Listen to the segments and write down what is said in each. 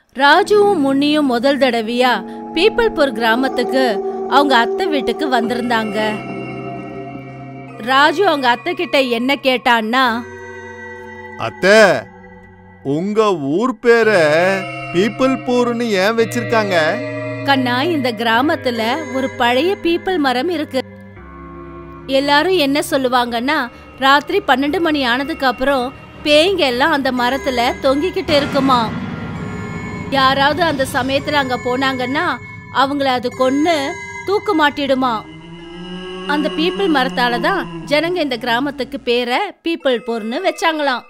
ராஜுவும் முன்னியும் முதல் தடவையா பீப்பிள்பூர் கிராமத்துக்கு அவங்க அத்தை வீட்டுக்கு வந்திருந்தாங்க ராஜு அவங்க அத்தை கிட்ட என்ன கேட்டான்னா அத்தை உங்க ஊர் பேரை பீப்பிள் பூர்னு ஏன் வச்சிருக்காங்க கண்ணா இந்த கிராமத்துல ஒரு பழைய பீப்பிள் மரம் இருக்கு எல்லாரும் என்ன சொல்லுவாங்கன்னா ராத்திரி பன்னெண்டு மணி ஆனதுக்கு அப்புறம் பேய்ங்க எல்லாம் அந்த மரத்துல தொங்கிக்கிட்டு இருக்குமா யாராவது அந்த சமயத்துல அங்க போனாங்கன்னா அவங்கள அது கொன்னு தூக்கு மாட்டிடுமா அந்த பீப்பிள் மரத்தால தான் ஜனங்க இந்த கிராமத்துக்கு பேரை பீப்பிள் போர்னு வச்சாங்களாம்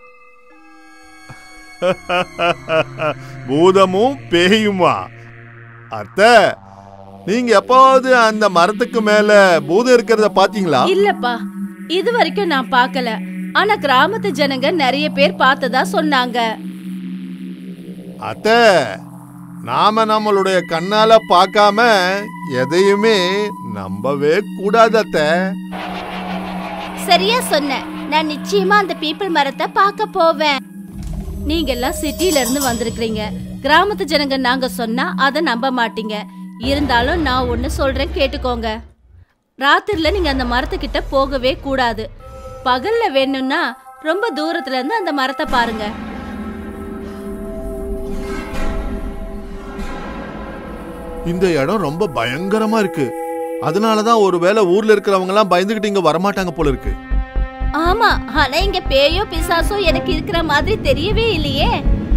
பூதமும் பேயுமா அத்தை நீங்க எப்பாவது அந்த மரத்துக்கு மேல பூதம் இருக்கிறத பாத்தீங்களா இல்லப்பா இது வரைக்கும் நான் பார்க்கல ஆனா கிராமத்து ஜனங்க நிறைய பேர் பார்த்ததா சொன்னாங்க அத்தை நாம நம்மளுடைய கண்ணால பார்க்காம எதையுமே நம்பவே கூடாது அத்தை சரியா சொன்ன நான் நிச்சயமா அந்த பீப்பிள் மரத்தை பார்க்க போவேன் நீங்க எல்லாம் சிட்டில இருந்து வந்திருக்கீங்க கிராமத்து ஜனங்க நாங்க சொன்னா அதை நம்ப மாட்டீங்க இருந்தாலும் நான் ஒன்னு சொல்றேன் கேட்டுக்கோங்க ராத்திரில நீங்க அந்த மரத்துக்கிட்ட போகவே கூடாது பகல்ல வேணும்னா ரொம்ப தூரத்துல இருந்து அந்த மரத்தை பாருங்க இந்த இடம் ரொம்ப பயங்கரமா இருக்கு அதனாலதான் ஒருவேளை ஊர்ல இருக்கிறவங்க எல்லாம் பயந்துகிட்டு இங்க வரமாட்டாங்க போல இருக்கு ஆமா ஆனா இங்க பேயோ பிசாசோ எனக்கு இருக்கிற மாதிரி தெரியவே இல்லையே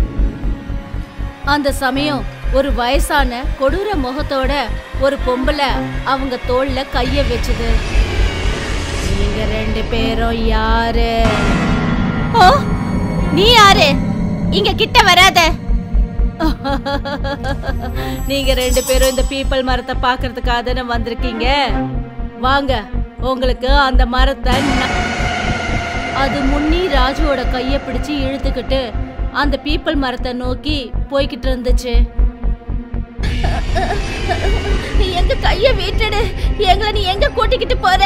அந்த சமயம் ஒரு வயசான கொடூர முகத்தோட ஒரு பொம்பளை அவங்க தோல்ல கைய வச்சுது நீங்க ரெண்டு பேரும் யாரு ஓ நீ யாரு இங்க கிட்ட வராத நீங்க ரெண்டு பேரும் இந்த பீப்பிள் மரத்தை பாக்குறதுக்காக தானே வந்திருக்கீங்க வாங்க உங்களுக்கு அந்த மரத்தை நான்- அது முன்னி ராஜுவோட கைய பிடிச்சு இழுத்துக்கிட்டு அந்த பீப்பிள் மரத்தை நோக்கி போய்கிட்டு இருந்துச்சு எங்க கைய விட்டுடு எங்களை நீ எங்க கூட்டிக்கிட்டு போற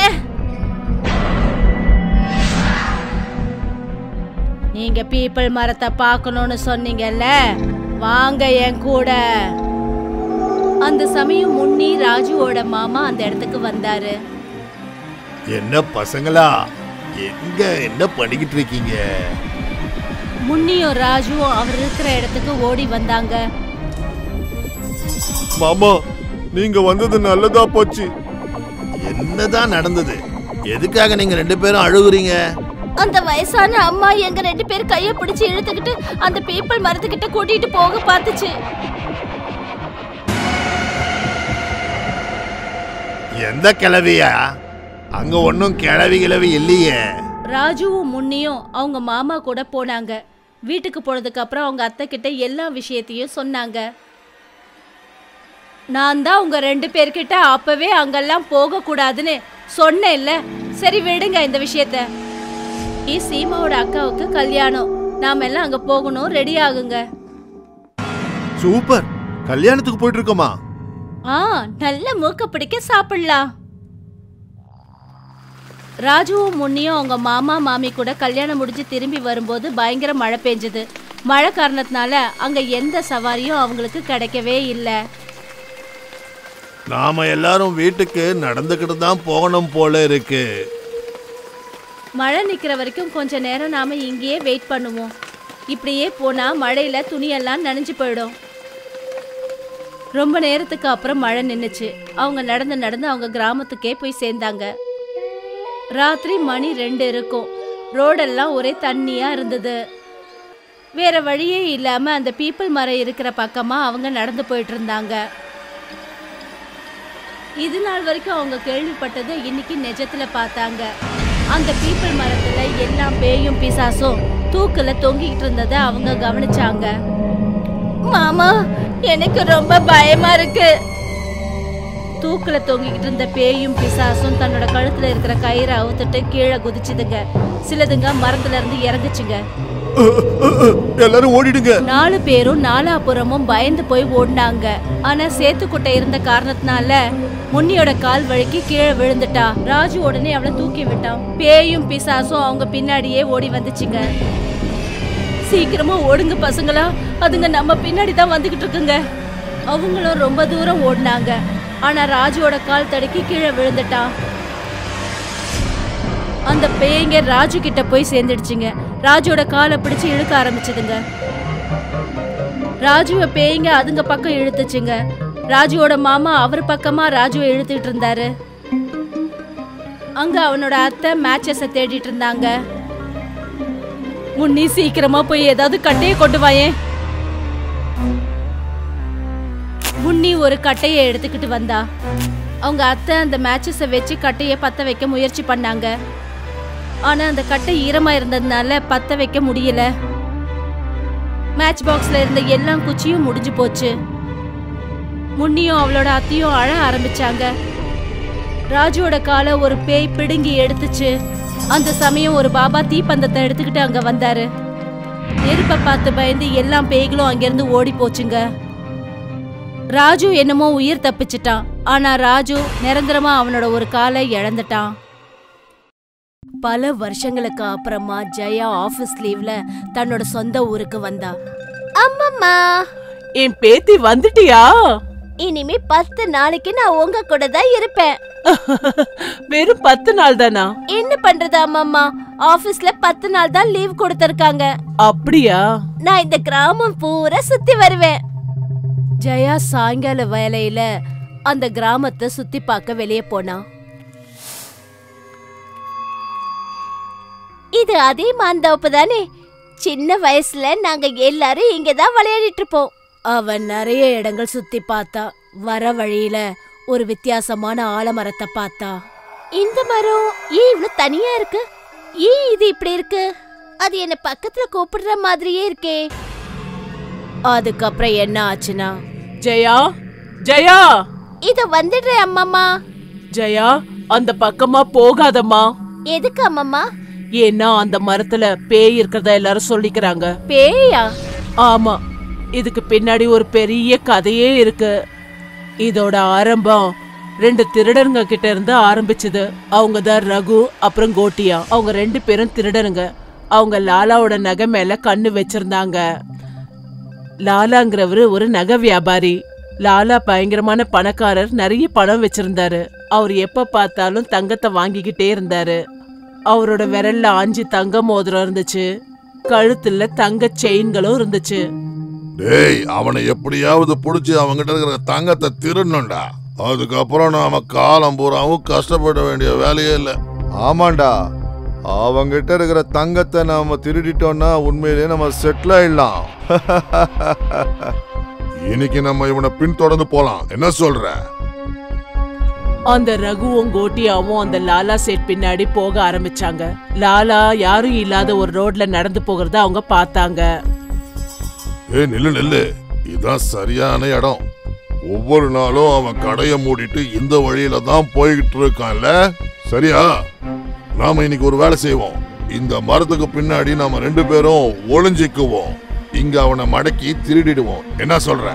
நீங்க பீப்பிள் மரத்தை பார்க்கணும்னு சொன்னீங்கல்ல வாங்க என் கூட அந்த சமயம் முன்னி ராஜுவோட மாமா அந்த இடத்துக்கு வந்தாரு என்ன பசங்களா எங்க என்ன பண்ணிக்கிட்டு இருக்கீங்க முன்னியும் ராஜுவும் அவர் இருக்கிற இடத்துக்கு ஓடி வந்தாங்க மாமா நீங்க வந்தது நல்லதா போச்சு என்னதான் நடந்தது எதுக்காக நீங்க ரெண்டு பேரும் அழுகுறீங்க அந்த வயசான அம்மா எங்க ரெண்டு பேர் கைய பிடிச்சு இழுத்துக்கிட்டு அந்த பீப்பிள் மரத்துக்கிட்ட கூட்டிட்டு போக பார்த்துச்சு எந்த கிளவியா அங்க ஒன்னும் கிளவி கிளவி இல்லையே ராஜுவும் முன்னியும் அவங்க மாமா கூட போனாங்க வீட்டுக்கு போனதுக்கு அப்புறம் அவங்க அத்தை கிட்ட எல்லா விஷயத்தையும் சொன்னாங்க நான் தான் உங்க ரெண்டு பேர்கிட்ட அப்பவே அங்கெல்லாம் போக கூடாதுன்னு சொன்னேன்ல சரி விடுங்க இந்த விஷயத்த இ சீமாவோட அக்காவுக்கு கல்யாணம் நாம எல்லாம் அங்க போகணும் ரெடி ஆகுங்க சூப்பர் கல்யாணத்துக்கு போயிட்டு இருக்கோமா ஆ நல்ல மூக்க பிடிக்க சாப்பிடலாம் ராஜுவும் முன்னியும் அவங்க மாமா மாமி கூட கல்யாணம் முடிஞ்சு திரும்பி வரும்போது பயங்கர மழை பெஞ்சது மழை காரணத்தினால அங்க எந்த சவாரியும் அவங்களுக்கு கிடைக்கவே இல்லை நாம எல்லாரும் வீட்டுக்கு நடந்துக்கிட்டு தான் போகணும் போல இருக்கு மழை நிக்கிற வரைக்கும் கொஞ்ச நேரம் நாம இங்கேயே வெயிட் பண்ணுவோம் இப்படியே போனா மழையில துணியெல்லாம் நனைஞ்சு போயிடும் ரொம்ப நேரத்துக்கு அப்புறம் மழை நின்னுச்சு அவங்க நடந்து நடந்து அவங்க கிராமத்துக்கே போய் சேர்ந்தாங்க ராத்திரி மணி ரெண்டு இருக்கும் ரோடெல்லாம் ஒரே தண்ணியா இருந்தது வேற வழியே இல்லாம அந்த பீப்பிள் மரம் இருக்கிற பக்கமா அவங்க நடந்து போயிட்டு இருந்தாங்க இது நாள் வரைக்கும் அவங்க கேள்விப்பட்டது இன்னைக்கு நிஜத்துல பார்த்தாங்க அந்த பீப்பிள் மரத்துல எல்லா பேயும் பிசாசும் தூக்குல தொங்கிட்டு இருந்ததை அவங்க கவனிச்சாங்க மாமா எனக்கு ரொம்ப பயமா இருக்கு தூக்குல தொங்கிக்கிட்டு இருந்த பேயும் பிசாசும் தன்னோட கழுத்துல இருக்கிற கயிறை அவுத்துட்டு கீழே குதிச்சுதுங்க சிலதுங்க மரத்துல இருந்து இறங்குச்சுங்க எல்லாரும் ஓடிடுங்க நாலு பேரும் நாலாபுறமும் பயந்து போய் ஓடினாங்க ஆனா சேத்துக்குட்டை இருந்த காரணத்தினால முன்னியோட கால் வழுக்கி கீழே விழுந்துட்டா ராஜு உடனே அவளை தூக்கி விட்டான் பேயும் பிசாசும் அவங்க பின்னாடியே ஓடி வந்துச்சுங்க சீக்கிரமா ஓடுங்க பசங்களா அதுங்க நம்ம பின்னாடி தான் வந்துகிட்டு இருக்குங்க அவங்களும் ரொம்ப தூரம் ஓடினாங்க ஆனா ராஜுவோட கால் தடுக்கி கீழே விழுந்துட்டான் அந்த பேய்ங்க ராஜு கிட்ட போய் சேர்ந்துடுச்சுங்க ராஜுவோட காலை பிடிச்சு இழுக்க ஆரம்பிச்சதுங்க ராஜுவை பேய்ங்க அதுங்க பக்கம் இழுத்துச்சுங்க ராஜுவோட மாமா அவர் பக்கமா ராஜுவை இழுத்துட்டு இருந்தாரு அங்க அவனோட அத்தை மேட்சஸ தேடிட்டு இருந்தாங்க முன்னி சீக்கிரமா போய் ஏதாவது கட்டைய கொண்டு வாயேன் முன்னி ஒரு கட்டைய எடுத்துக்கிட்டு வந்தா அவங்க அத்தை அந்த மேட்சஸை வச்சு கட்டைய பத்த வைக்க முயற்சி பண்ணாங்க ஆனா அந்த கட்டை ஈரமா இருந்ததுனால பத்த வைக்க முடியல மேட்ச் பாக்ஸ்ல இருந்த எல்லா குச்சியும் முடிஞ்சு போச்சு முன்னியும் அவளோட அத்தையும் அழ ஆரம்பிச்சாங்க ராஜுவோட காலை ஒரு பேய் பிடுங்கி எடுத்துச்சு அந்த சமயம் ஒரு பாபா தீப்பந்தத்தை எடுத்துக்கிட்டு அங்க வந்தாரு நெருப்பை பார்த்து பயந்து எல்லா பேய்களும் அங்கிருந்து ஓடி போச்சுங்க ராஜு என்னமோ உயிர் தப்பிச்சிட்டான் ஆனா ராஜு நிரந்தரமா அவனோட ஒரு காலை இழந்துட்டான் பல வருஷங்களுக்கு அப்புறமா ஜெயா ஆபீஸ் லீவ்ல தன்னோட சொந்த ஊருக்கு வந்தா அம்மம்மா என் பேத்தி வந்துட்டியா இனிமே பத்து நாளைக்கு நான் உங்க கூட தான் இருப்பேன் வெறும் பத்து நாள் தானா என்ன பண்றது அம்மம்மா ஆபீஸ்ல பத்து நாள் தான் லீவ் கொடுத்திருக்காங்க அப்படியா நான் இந்த கிராமம் பூரா சுத்தி வருவேன் ஜெயா சாயங்கால வேலையில அந்த கிராமத்தை சுத்தி பார்க்க வெளியே போனா இது அதே மாந்தோப்பு தானே சின்ன வயசுல நாங்க எல்லாரும் இங்க தான் விளையாடிட்டு இருப்போம் அவன் நிறைய இடங்கள் சுத்தி பார்த்தா வர வழியில ஒரு வித்தியாசமான ஆலமரத்தை பார்த்தா இந்த மரம் ஏன் இவ்ளோ தனியா இருக்கு ஏன் இது இப்படி இருக்கு அது என்ன பக்கத்துல கூப்பிடுற மாதிரியே இருக்கே அதுக்கப்புறம் என்ன ஆச்சுன்னா ஜெயா ஜெயா இத வந்துடுறேன் அம்மம்மா ஜெயா அந்த பக்கமா போகாதம்மா எதுக்கு அம்மம்மா ஏன்னா அந்த மரத்துல பேய் இருக்கிறதா எல்லாரும் சொல்லிக்கிறாங்க பேயா ஆமா இதுக்கு பின்னாடி ஒரு பெரிய கதையே இருக்கு இதோட ஆரம்பம் ரெண்டு திருடருங்க கிட்ட இருந்து ஆரம்பிச்சது அவங்க தான் ரகு அப்புறம் கோட்டியா அவங்க ரெண்டு பேரும் திருடருங்க அவங்க லாலாவோட நகை மேல கண்ணு வச்சிருந்தாங்க லாலாங்கிறவரு ஒரு நகை வியாபாரி லாலா பயங்கரமான பணக்காரர் நிறைய பணம் வச்சிருந்தாரு அவர் எப்ப பார்த்தாலும் தங்கத்தை வாங்கிக்கிட்டே இருந்தாரு அவரோட விரல்ல அஞ்சு தங்க மோதிரம் இருந்துச்சு கழுத்துல தங்க செயின்களும் இருந்துச்சு டேய் அவனை எப்படியாவது புடிச்சு அவங்கிட்ட இருக்கிற தங்கத்தை திருடணும்டா அதுக்கப்புறம் நாம காலம் பூராவும் கஷ்டப்பட வேண்டிய வேலையே இல்ல ஆமாண்டா அவங்கிட்ட இருக்கிற தங்கத்தை நாம திருடிட்டோம்னா உண்மையிலேயே நம்ம செட்டில் ஆயிடலாம் இன்னைக்கு நம்ம இவனை பின்தொடர்ந்து போலாம் என்ன சொல்ற அந்த ரகுவும் கோட்டியாவும் அந்த லாலா செட் பின்னாடி போக ஆரம்பிச்சாங்க லாலா யாரும் இல்லாத ஒரு ரோட்ல நடந்து போகிறத அவங்க பார்த்தாங்க ஏய் நில்லு நில்லு இதான் சரியான இடம் ஒவ்வொரு நாளும் அவன் கடையை மூடிட்டு இந்த வழியில தான் போய்கிட்டு இருக்கான்ல சரியா நாம இன்னைக்கு ஒரு வேலை செய்வோம் இந்த மரத்துக்கு பின்னாடி நாம ரெண்டு பேரும் ஒளிஞ்சிக்குவோம் இங்க அவனை மடக்கி திருடிடுவோம் என்ன சொல்ற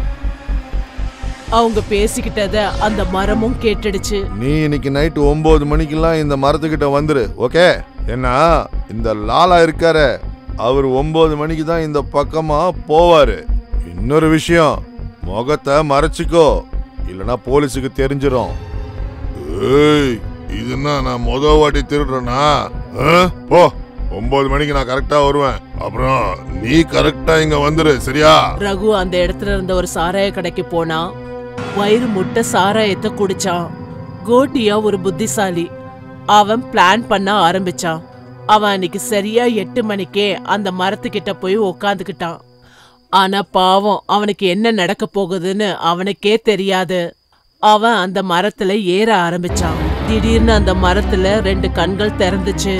அவங்க பேசிக்கிட்டத அந்த மரமும் கேட்டுடுச்சு நீ இன்னைக்கு நைட்டு ஒன்பது மணிக்கெல்லாம் இந்த மரத்துக்கிட்ட வந்துரு ஓகே ஏன்னா இந்த லாலா இருக்காரு அவர் ஒன்பது மணிக்கு தான் இந்த பக்கமா போவாரு இன்னொரு விஷயம் முகத்தை மறைச்சிக்கோ இல்லனா போலீஸுக்கு தெரிஞ்சிடும் ஏய் இதுன்னா நான் முத வாட்டி திருடுறேனா ஆ? போ ஒன்பது மணிக்கு நான் கரெக்டா வருவேன் அப்புறம் நீ கரெக்டா இங்க வந்துரு சரியா ரகு அந்த இடத்துல இருந்த ஒரு சாராய கடைக்கு போனா வயிறு முட்டை சாராயத்தை குடிச்சான் கோட்டியா ஒரு புத்திசாலி அவன் பிளான் பண்ண ஆரம்பிச்சான் அவன் அன்னைக்கு சரியா எட்டு மணிக்கே அந்த மரத்துக்கிட்ட போய் உக்காந்துக்கிட்டான் ஆனா பாவம் அவனுக்கு என்ன நடக்க போகுதுன்னு அவனுக்கே தெரியாது அவன் அந்த மரத்துல ஏற ஆரம்பிச்சான் திடீர்னு அந்த மரத்துல ரெண்டு கண்கள் திறந்துச்சு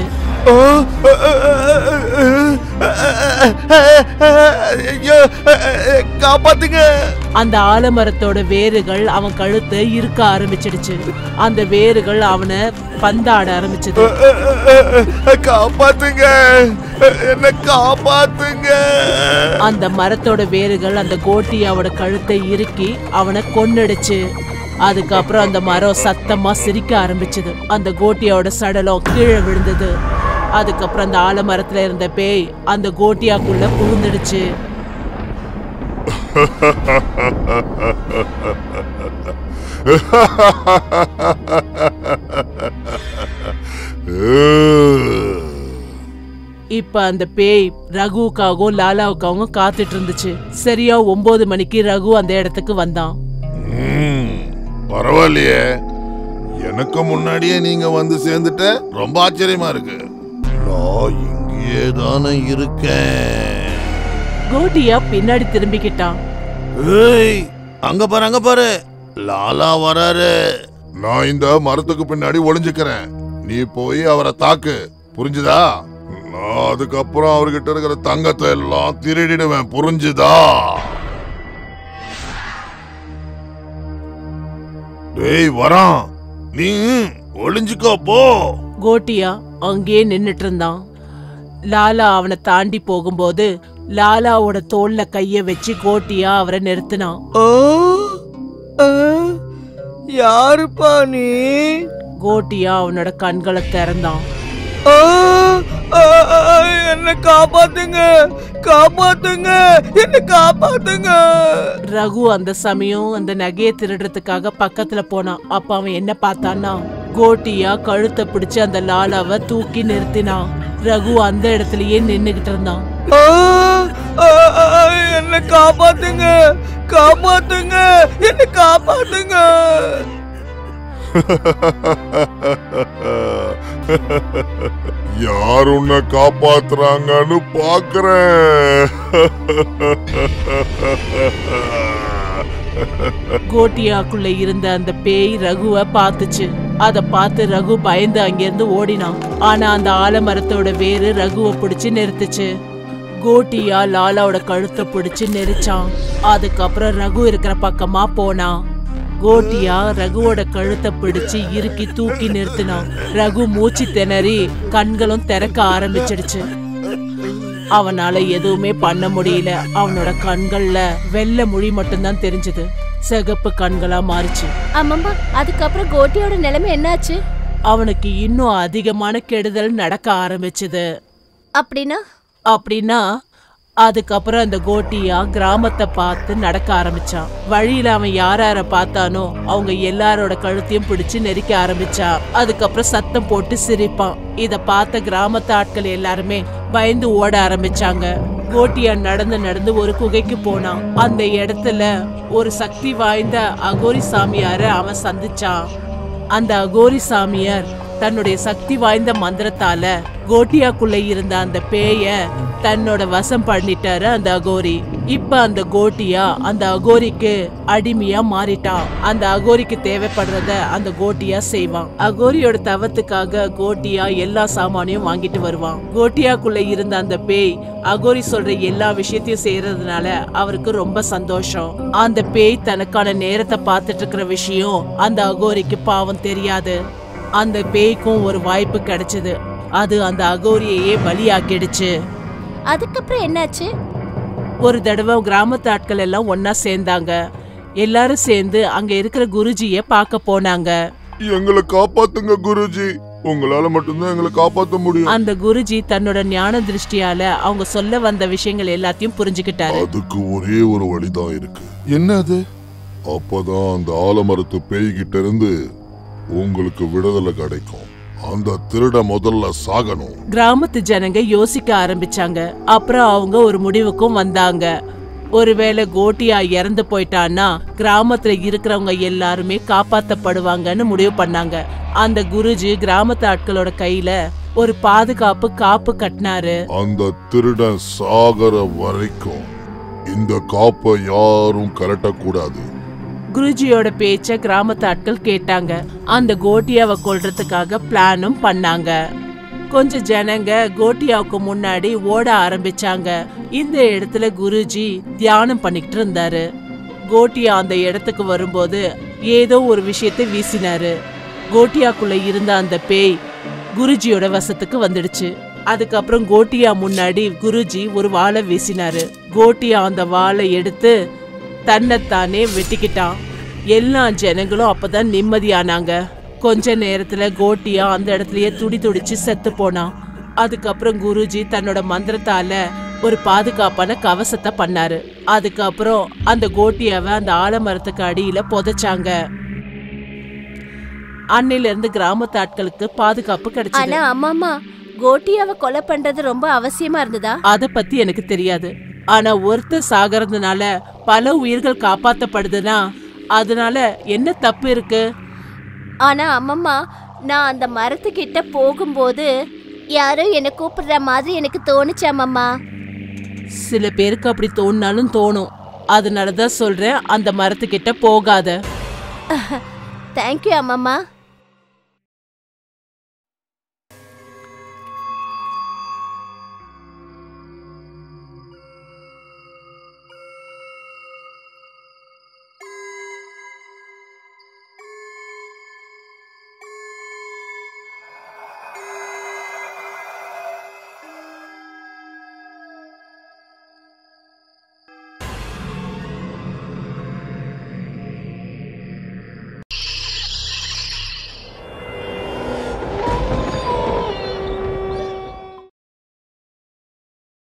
காப்பாத்துங்க அந்த ஆலமரத்தோட வேர்கள் அவன் கழுத்தை இருக்க ஆரம்பிச்சிடுச்சு அந்த வேர்கள் அவனை பந்தாட ஆரம்பிச்சது காப்பாத்துங்க என்ன காப்பாத்துங்க அந்த மரத்தோட வேர்கள் அந்த கோட்டியாவோட கழுத்தை இறுக்கி அவனை கொன்னுடுச்சு அதுக்கப்புறம் அந்த மரம் சத்தமா சிரிக்க ஆரம்பிச்சது அந்த கோட்டியாவோட சடலம் கீழே விழுந்தது அதுக்கப்புறம் அந்த ஆலமரத்துல இருந்த பேய் அந்த கோட்டியாக்குள்ள புகுந்துடுச்சு இப்ப அந்த பேய் ரகுவுக்காகவும் லாலாவுக்காகவும் காத்துட்டு இருந்துச்சு சரியா ஒன்பது மணிக்கு ரகு அந்த இடத்துக்கு வந்தான் ம், பரவாயில்லையே எனக்கு முன்னாடியே நீங்க வந்து சேர்ந்துட்ட ரொம்ப ஆச்சரியமா இருக்கு நான் இங்கேயே தானே இருக்கேன் கோட்டியா பின்னாடி திரும்பிக்கிட்டான் ஏய் அங்க பாரு அங்க பாரு லாலா வராரு நான் இந்த மரத்துக்கு பின்னாடி ஒளிஞ்சுக்கிறேன் நீ போய் அவரை தாக்கு புரிஞ்சுதா நான் அதுக்கப்புறம் அவர்கிட்ட இருக்கிற தங்கத்தை எல்லாம் திருடிடுவேன் புரிஞ்சுதா டேய் வரான் நீ ஒளிஞ்சுக்கோ போ கோட்டியா அங்கேயே நின்னுட்டு இருந்தான் லாலா அவனை தாண்டி போகும்போது லாலாவோட தோல்ல கைய வச்சு கோட்டியா அவரை நிறுத்தினான் ஆ, ஆ, யாருப்பா நீ கோட்டியா அவனோட கண்களை திறந்தான் ஆ, ஆ, ஆ, என்ன காப்பாத்துங்க காப்பாத்துங்க என்ன காப்பாத்துங்க ரகு அந்த சமயம் அந்த நகையை திருடுறதுக்காக பக்கத்துல போனான் அப்ப அவன் என்ன பார்த்தான்னா கோட்டியா கழுத்தை பிடிச்சு அந்த லாலாவை தூக்கி நிறுத்தினான் ரகு அந்த இடத்துலயே நின்னுகிட்டு இருந்தான் ஆ, ஆ, ஆ, என்ன காப்பாத்துங்க காப்பாத்துங்க என்ன காப்பாத்துங்க யார் உன்னை காப்பாத்துறாங்கன்னு பாக்குறேன் கோட்டியாக்குள்ள இருந்த அந்த பேய் ரகுவை பார்த்துச்சு அத பார்த்து ரகு பயந்து அங்கிருந்து ஓடினான் ஆனா அந்த ஆலமரத்தோட வேரு ரகுவை பிடிச்சு நிறுத்துச்சு கோட்டியா லாலாவோட கழுத்தை பிடிச்சு நெரிச்சான் அதுக்கப்புறம் ரகு இருக்கிற பக்கமா போனான் கோட்டியா ரகுவோட கழுத்தை பிடிச்சு இறுக்கி தூக்கி நிறுத்தினான் ரகு மூச்சு திணறி கண்களும் திறக்க ஆரம்பிச்சிடுச்சு அவனால எதுவுமே பண்ண முடியல அவனோட கண்கள்ல வெள்ளை மொழி மட்டும்தான் தெரிஞ்சது சிகப்பு கண்களா மாறிச்சு ஆமாம்மா அதுக்கப்புறம் கோட்டியோட நிலைமை என்னாச்சு அவனுக்கு இன்னும் அதிகமான கெடுதல் நடக்க ஆரம்பிச்சது அப்படின்னா அப்படின்னா அதுக்கப்புறம் அந்த கோட்டியா கிராமத்தை பார்த்து நடக்க ஆரம்பிச்சான் வழியில அவன் யார யார பார்த்தானோ அவங்க எல்லாரோட கழுத்தையும் பிடிச்சு நெரிக்க ஆரம்பிச்சான் அதுக்கப்புறம் சத்தம் போட்டு சிரிப்பான் இத பார்த்த கிராமத்து ஆட்கள் எல்லாருமே பயந்து ஓட ஆரம்பிச்சாங்க கோட்டியா நடந்து நடந்து ஒரு குகைக்கு போனான் அந்த இடத்துல ஒரு சக்தி வாய்ந்த அகோரி சாமியார அவன் சந்திச்சான் அந்த அகோரி சாமியார் தன்னுடைய சக்தி வாய்ந்த மந்திரத்தால கோட்டியாக்குள்ள இருந்த அந்த பேய தன்னோட வசம் பண்ணிட்டாரு அந்த அகோரி இப்ப அந்த கோட்டியா அந்த அகோரிக்கு அடிமையா மாறிட்டான் அந்த அகோரிக்கு தேவைப்படுறத அந்த கோட்டியா செய்வான் அகோரியோட தவத்துக்காக கோட்டியா எல்லா சாமானையும் வாங்கிட்டு வருவான் கோட்டியாக்குள்ள இருந்த அந்த பேய் அகோரி சொல்ற எல்லா விஷயத்தையும் செய்யறதுனால அவருக்கு ரொம்ப சந்தோஷம் அந்த பேய் தனக்கான நேரத்தை பார்த்துட்டு இருக்கிற விஷயம் அந்த அகோரிக்கு பாவம் தெரியாது அந்த பேய்க்கும் ஒரு வாய்ப்பு கிடைச்சது அது அந்த அகோரியையே பலியாக்கிடுச்சு அதுக்கப்புறம் என்னாச்சு ஒரு தடவை கிராமத்து ஆட்கள் எல்லாம் ஒன்னா சேர்ந்தாங்க எல்லாரும் சேர்ந்து அங்க இருக்கிற குருஜிய பார்க்க போனாங்க எங்களை காப்பாத்துங்க குருஜி உங்களால மட்டும்தான் எங்களை காப்பாத்த முடியும் அந்த குருஜி தன்னோட ஞான திருஷ்டியால அவங்க சொல்ல வந்த விஷயங்கள் எல்லாத்தையும் புரிஞ்சுக்கிட்டாரு அதுக்கு ஒரே ஒரு வழிதான் இருக்கு என்னது அப்பதான் அந்த ஆலமரத்து பேய்கிட்ட இருந்து உங்களுக்கு விடுதலை கிடைக்கும் அந்த திருட முதல்ல சாகணும் கிராமத்து ஜனங்க யோசிக்க ஆரம்பிச்சாங்க அப்புறம் அவங்க ஒரு முடிவுக்கும் வந்தாங்க ஒருவேளை கோட்டியா இறந்து போயிட்டான்னா கிராமத்துல இருக்கிறவங்க எல்லாருமே காப்பாத்தப்படுவாங்கன்னு முடிவு பண்ணாங்க அந்த குருஜி கிராமத்து ஆட்களோட கையில ஒரு பாதுகாப்பு காப்பு கட்டினாரு அந்த திருடன் சாகர வரைக்கும் இந்த காப்பை யாரும் கலட்டக்கூடாது குருஜியோட பேச்ச கிராமத்து ஆட்கள் கேட்டாங்க அந்த கோட்டியாவை கொல்றதுக்காக பிளானும் பண்ணாங்க கொஞ்சம் ஜனங்க கோட்டியாவுக்கு முன்னாடி ஓட ஆரம்பிச்சாங்க இந்த இடத்துல குருஜி தியானம் பண்ணிக்கிட்டு இருந்தாரு கோட்டியா அந்த இடத்துக்கு வரும்போது ஏதோ ஒரு விஷயத்தை வீசினாரு கோட்டியாக்குள்ள இருந்த அந்த பேய் குருஜியோட வசத்துக்கு வந்துடுச்சு அதுக்கப்புறம் கோட்டியா முன்னாடி குருஜி ஒரு வாளை வீசினாரு கோட்டியா அந்த வாளை எடுத்து தன்னைத்தானே வெட்டிக்கிட்டான் எல்லா ஜனங்களும் அப்பதான் நிம்மதியானாங்க கொஞ்ச நேரத்துல கோட்டியா அந்த இடத்துலயே துடி துடிச்சு செத்து போனான் அதுக்கப்புறம் குருஜி தன்னோட மந்திரத்தால ஒரு பாதுகாப்பான கவசத்தை பண்ணாரு அதுக்கப்புறம் அந்த கோட்டியாவை அந்த ஆலமரத்துக்கு அடியில புதைச்சாங்க அன்னையில இருந்து கிராமத்து ஆட்களுக்கு பாதுகாப்பு கிடைச்சது ஆனா அம்மாமா கோட்டியாவை கொலை பண்றது ரொம்ப அவசியமா இருந்ததா அத பத்தி எனக்கு தெரியாது ஆனா ஒருத்தர் சாகிறதுனால பல உயிர்கள் காப்பாத்தப்படுதுன்னா அதனால என்ன தப்பு இருக்கு ஆனா அம்மம்மா நான் அந்த மரத்துக்கிட்ட போகும்போது யாரோ என்னை கூப்பிடுற மாதிரி எனக்கு தோணுச்சு அம்மம்மா சில பேருக்கு அப்படி தோணினாலும் தோணும் அதனாலதான் சொல்றேன் அந்த மரத்துக்கிட்ட போகாத தேங்க்யூ அம்மம்மா